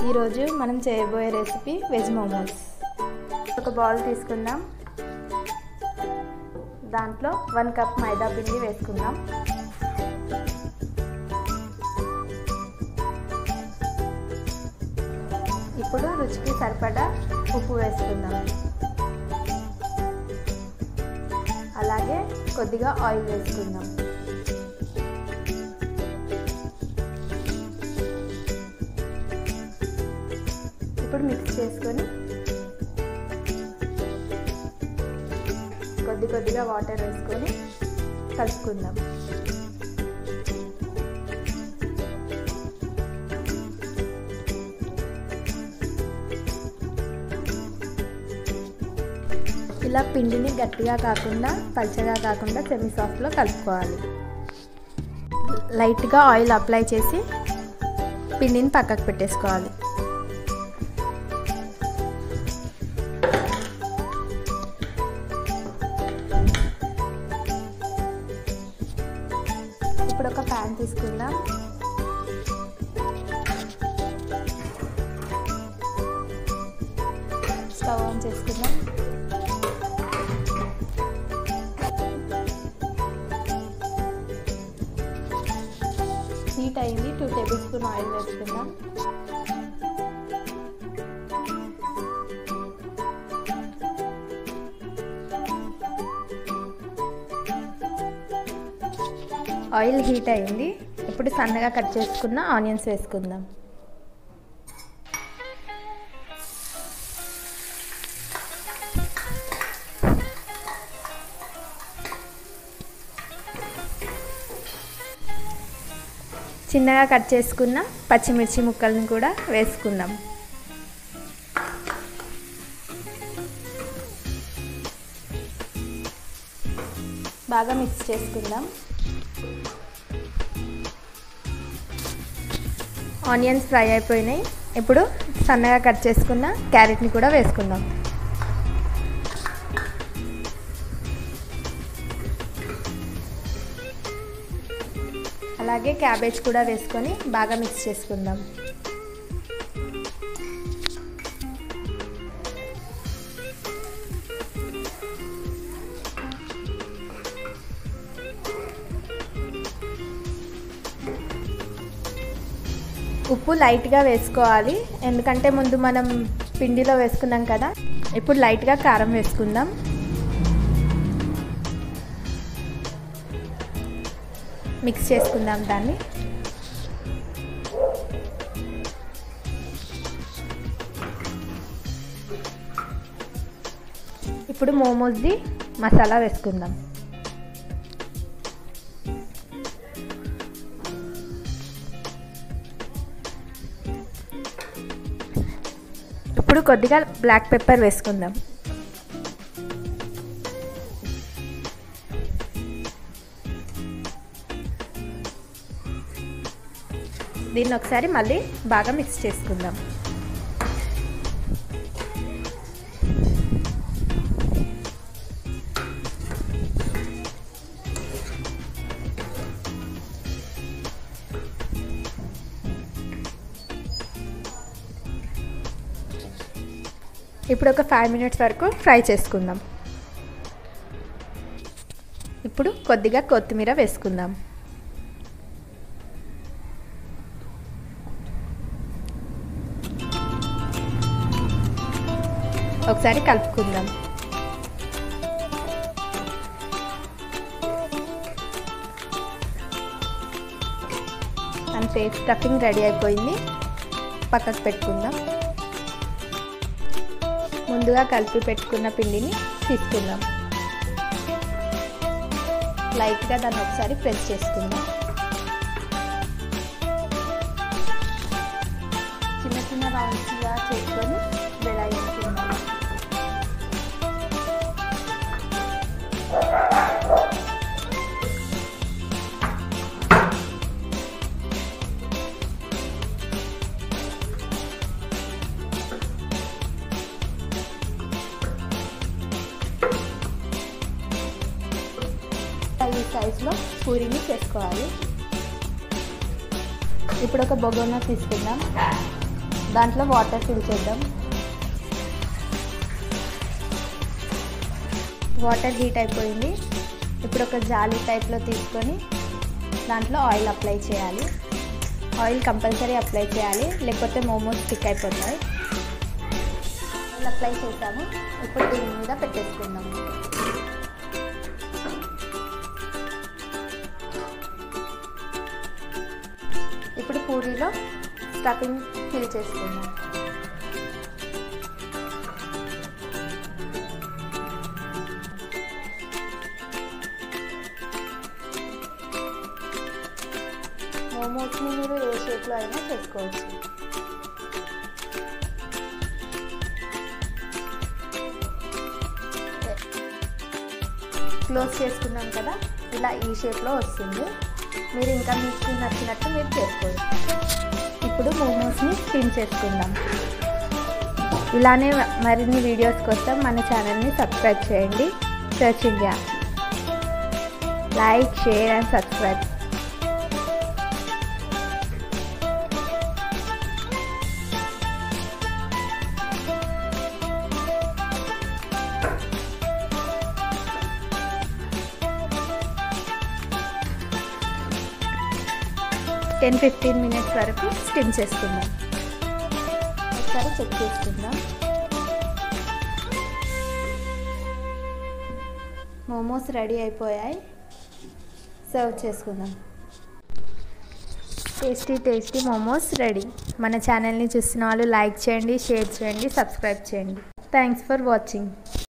ఈరోజు మనం చేయబోయే రెసిపీ వెజ్ మోమోస్ ఒక బౌల్ తీసుకుందాం దాంట్లో వన్ కప్ మైదా పిండి వేసుకుందాం ఇప్పుడు రుచికి సరిపడా ఉప్పు వేసుకుందాం అలాగే కొద్దిగా ఆయిల్ వేసుకుందాం ఇప్పుడు మిక్స్ చేసుకొని కొద్ది కొద్దిగా వాటర్ వేసుకొని కలుపుకుందాం ఇలా పిండిని గట్టిగా కాకుండా పల్చగా కాకుండా సెమీ సాఫ్ట్లో కలుపుకోవాలి లైట్గా ఆయిల్ అప్లై చేసి పిండిని పక్కకు పెట్టేసుకోవాలి ఇప్పుడు ఒక ప్యాన్ తీసుకుందాం స్టవ్ ఆన్ చేసుకుందాం హీట్ అయింది టూ టేబుల్ స్పూన్ ఆయిల్ వేసుకుందాం ఆయిల్ హీట్ అయింది ఇప్పుడు సన్నగా కట్ చేసుకున్న ఆనియన్స్ వేసుకుందాం చిన్నగా కట్ చేసుకున్న పచ్చిమిర్చి ముక్కలను కూడా వేసుకుందాం బాగా మిక్స్ చేసుకుందాం ఆనియన్స్ ఫ్రై అయిపోయినాయి ఇప్పుడు సన్నగా కట్ చేసుకున్న క్యారెట్ని కూడా వేసుకుందాం అలాగే క్యాబేజ్ కూడా వేసుకొని బాగా మిక్స్ చేసుకుందాం ఉప్పు లైట్గా వేసుకోవాలి ఎందుకంటే ముందు మనం పిండిలో వేసుకున్నాం కదా ఇప్పుడు లైట్గా కారం వేసుకుందాం మిక్స్ చేసుకుందాం దాన్ని ఇప్పుడు మోమోస్ది మసాలా వేసుకుందాం ఇప్పుడు కొద్దిగా బ్లాక్ పెప్పర్ వేసుకుందాం దీన్ని ఒకసారి మళ్ళీ బాగా మిక్స్ చేసుకుందాం ఇప్పుడు ఒక ఫైవ్ మినిట్స్ వరకు ఫ్రై చేసుకుందాం ఇప్పుడు కొద్దిగా కొత్తిమీర వేసుకుందాం ఒకసారి కలుపుకుందాం అంతే స్టఫింగ్ రెడీ అయిపోయింది పక్కకు పెట్టుకుందాం ముందుగా కలిపి పెట్టుకున్న పిండిని తీసుకుందాం లైట్గా దాన్ని ఒకసారి ప్రెస్ చేసుకుందాం చిన్న చిన్న రౌండ్స్గా చేసుకొని వేలాయించుకుందాం ఈ సైజులో పూరీని చేసుకోవాలి ఇప్పుడు ఒక బొగోనా తీసుకుందాం దాంట్లో వాటర్ ఫిల్ చేద్దాం వాటర్ హీట్ అయిపోయింది ఇప్పుడు ఒక జాలి టైప్లో తీసుకొని దాంట్లో ఆయిల్ అప్లై చేయాలి ఆయిల్ కంపల్సరీ అప్లై చేయాలి లేకపోతే మోమోస్ స్టిక్ అయిపోతాయి ఆయిల్ అప్లై చేసాము ఇప్పుడు దీని మీద పెట్టేసుకుందాం ఇప్పుడు పూరీలో స్టఫింగ్ ఫిల్ చేసుకుందాం మోమోస్ని మీరు ఏ షేప్లో అయినా చేసుకోవచ్చు క్లోజ్ చేసుకున్నాం కదా ఇలా ఈ షేప్లో వస్తుంది మీరు ఇంకా మీకు నచ్చినట్టు మీరు చేసుకోవచ్చు ఇప్పుడు మోమోస్ని స్పిన్ చేసుకుందాం ఇలానే మరిన్ని వీడియోస్ కోసం మన ఛానల్ని సబ్స్క్రైబ్ చేయండి search India like share and subscribe ten fifteen minutes వరకు స్టిమ్ చేసుకుందాం ఒకసారి చెక్ చేసుకుందాం మోమోస్ రెడీ అయిపోయాయి సర్వ్ చేసుకుందాం టేస్టీ టేస్టీ మోమోస్ రెడీ మన ఛానల్ని చూస్తున్న వాళ్ళు లైక్ చేయండి షేర్ చేయండి సబ్స్క్రైబ్ చేయండి థ్యాంక్స్ ఫర్ వాచింగ్